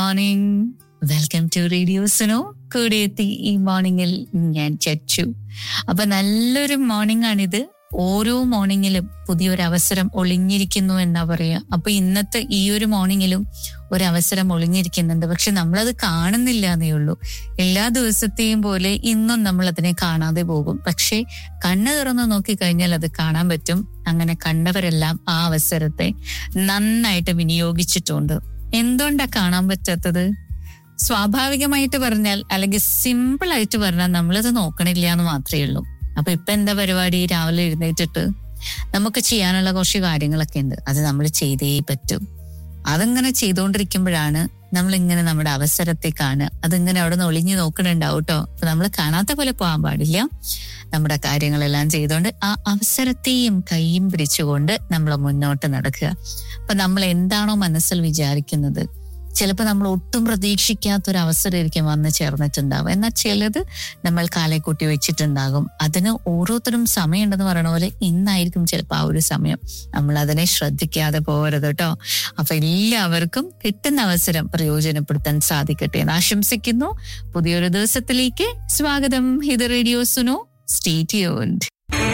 morning welcome to radio Suno കൂടെ എത്തി ഈ മോർണിംഗിൽ ഞാൻ ചച്ചു അപ്പൊ നല്ലൊരു മോർണിംഗ് ആണിത് ഓരോ മോർണിംഗിലും പുതിയൊരു അവസരം ഒളിഞ്ഞിരിക്കുന്നു എന്നാ പറയാ അപ്പൊ ഇന്നത്തെ ഈ ഒരു മോർണിംഗിലും ഒരു അവസരം ഒളിഞ്ഞിരിക്കുന്നുണ്ട് പക്ഷെ നമ്മളത് കാണുന്നില്ല എന്നേ ഉള്ളൂ എല്ലാ ദിവസത്തെയും പോലെ ഇന്നും നമ്മൾ അതിനെ കാണാതെ പോകും പക്ഷെ കണ്ണ് തുറന്ന് നോക്കിക്കഴിഞ്ഞാൽ അത് കാണാൻ പറ്റും അങ്ങനെ കണ്ടവരെല്ലാം ആ അവസരത്തെ നന്നായിട്ട് വിനിയോഗിച്ചിട്ടുണ്ട് എന്തുകൊണ്ടാ കാണാൻ പറ്റാത്തത് സ്വാഭാവികമായിട്ട് പറഞ്ഞാൽ അല്ലെങ്കിൽ സിമ്പിൾ ആയിട്ട് പറഞ്ഞാൽ നമ്മളത് നോക്കണില്ല എന്ന് മാത്രമേ ഉള്ളൂ അപ്പൊ ഇപ്പൊ എന്താ പരിപാടി രാവിലെ എഴുന്നേറ്റിട്ട് നമുക്ക് ചെയ്യാനുള്ള കുറച്ച് കാര്യങ്ങളൊക്കെ ഉണ്ട് അത് നമ്മൾ ചെയ്തേ പറ്റും അതിങ്ങനെ ചെയ്തുകൊണ്ടിരിക്കുമ്പോഴാണ് നമ്മൾ ഇങ്ങനെ നമ്മുടെ അവസരത്തെ കാണുക അതിങ്ങനെ അവിടെ നിന്ന് ഒളിഞ്ഞു നോക്കണുണ്ടാവും കേട്ടോ അപ്പൊ നമ്മൾ കാണാത്ത പോലെ പോകാൻ പാടില്ല നമ്മുടെ കാര്യങ്ങളെല്ലാം ചെയ്തുകൊണ്ട് ആ അവസരത്തെയും കൈയും പിടിച്ചുകൊണ്ട് നമ്മൾ മുന്നോട്ട് നടക്കുക അപ്പൊ നമ്മൾ എന്താണോ മനസ്സിൽ വിചാരിക്കുന്നത് ചിലപ്പോൾ നമ്മൾ ഒട്ടും പ്രതീക്ഷിക്കാത്ത ഒരു അവസരമായിരിക്കും വന്ന് ചേർന്നിട്ടുണ്ടാവും എന്നാൽ ചിലത് നമ്മൾ കാലെ കൂട്ടി വെച്ചിട്ടുണ്ടാകും അതിന് ഓരോരുത്തരും സമയമുണ്ടെന്ന് പറയുന്ന പോലെ ഇന്നായിരിക്കും ചിലപ്പോൾ ആ ഒരു സമയം നമ്മൾ അതിനെ ശ്രദ്ധിക്കാതെ പോകരുത് കേട്ടോ അപ്പൊ എല്ലാവർക്കും കിട്ടുന്ന അവസരം പ്രയോജനപ്പെടുത്താൻ സാധിക്കട്ടെ എന്ന് ആശംസിക്കുന്നു പുതിയൊരു ദിവസത്തിലേക്ക് സ്വാഗതം ഇത് റേഡിയോ സുനോ സ്റ്റേ ട്യൂൺഡ്